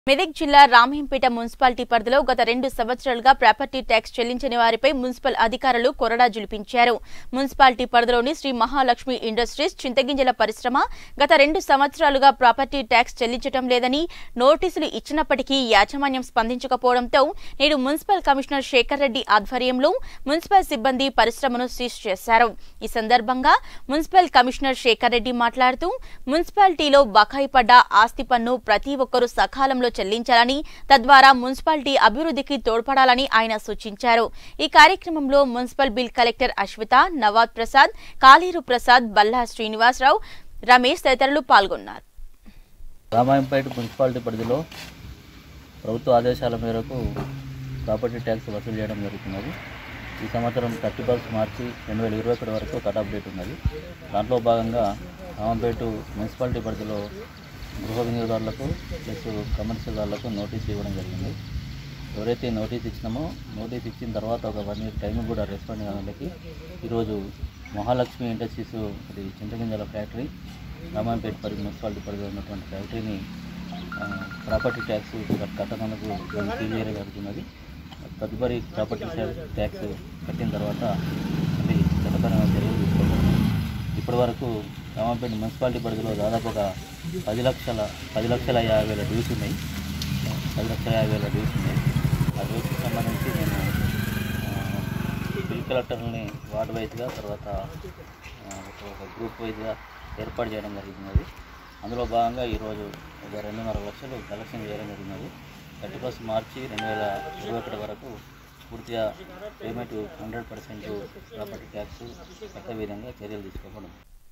మెదక్ జిల్లా రామహంపేట మున్సిపాలిటీ పరిధిలో గత రెండు సంవత్సరాలుగా ప్రాపర్టీ ట్యాక్స్ చెల్లించని వారిపై మున్సిపల్ అధికారులు కొరడా జులిపించారు మున్సిపాలిటీ పరిధిలోని శ్రీ మహాలక్ష్మి ఇండస్ట్రీస్ చింతగింజల పరిశ్రమ గత రెండు సంవత్సరాలుగా ప్రాపర్టీ ట్యాక్స్ చెల్లించడం లేదని నోటీసులు ఇచ్చినప్పటికీ యాజమాన్యం స్పందించకపోవడంతో నేడు మున్సిపల్ కమిషనర్ శేఖర్ రెడ్డి ఆధ్వర్యంలో మున్సిపల్ సిబ్బంది పరిశ్రమను సీజ్ చేశారు ఈ సందర్భంగా మున్సిపల్ కమిషనర్ శేఖర్ రెడ్డి మాట్లాడుతూ మున్సిపాలిటీలో బకాయి పడ్డ ఆస్తి పన్ను ప్రతి ఒక్కరూ సకాలంలో చెల్లించాలని తద్వారా మున్సిపాలిటీ అభివృద్ధికి తోడ్పడాలని ఆయన సూచించారు ఈ కార్యక్రమంలో municipal bill collector Ashwitha Nawab Prasad Kaliru Prasad Balla Srinivasarao Ramesh తదితరులు పాల్గొన్నారు రామాయంపేట మున్సిపాలిటీ పరిధిలో ప్రభుత్వ ఆదేశాల మేరకు ప్రాపర్టీ ట్యాక్స్ వసూలు చేయడం జరుగుతున్నది ఈ సంవత్సరం థర్టీ ఫస్ట్ మార్చి రెండు వేల ఇరవై ఒకటి వరకు కట్ ఆఫ్ డేట్ ఉన్నది దాంట్లో భాగంగా రామంపేట మున్సిపాలిటీ పరిధిలో గృహ వినియోగదారులకు ప్లస్ కమర్షియల్ దారులకు నోటీస్ ఇవ్వడం జరిగింది ఎవరైతే నోటీస్ ఇచ్చినామో నోటీస్ ఇచ్చిన తర్వాత ఒక వన్ ఇయర్ టైం కూడా రెస్పాండ్ కాని వాళ్ళకి ఈరోజు మహాలక్ష్మి ఇండస్ట్రీస్ అది చింతగింజల ఫ్యాక్టరీ రామాయంపేట పరి మున్సిపాలిటీ పరిధిలో ఉన్నటువంటి ఫ్యాక్టరీని ప్రాపర్టీ ట్యాక్స్ కట్టనందుకు సీల్ చేయడం జరుగుతున్నది తదుపరి ప్రాపర్టీ ట్యాక్స్ కట్టిన తర్వాత మళ్ళీ చట్టపరమైన చర్యలు తీసుకోబడుతుంది ఇప్పటి వరకు రామాపేట మున్సిపాలిటీ పరిధిలో దాదాపు ఒక పది లక్షల పది లక్షల యాభై వేల డ్యూస్ ఉన్నాయి పది లక్షల యాభై వేల డ్యూస్ ఉన్నాయి ఆ డ్యూస్కి సంబంధించి నేను ఆ, బిల్ కలెక్టర్ని వార్డు వైజ్గా తర్వాత ఆ, ఒక- ఒక గ్రూప్ వైజ్గా ఏర్పాటు చేయడం జరుగుతున్నది అందులో భాగంగా ఈరోజు ఒక రెండున్నర లక్షలు కలెక్షన్ చేయడం జరిగినది థర్టీ ఫస్ట్ మార్చి రెండు వేల ఇరవై ఒకటి వరకు పూర్తిగా payment hundred percent property tax కట్టే విధంగా చర్యలు తీసుకోబడింది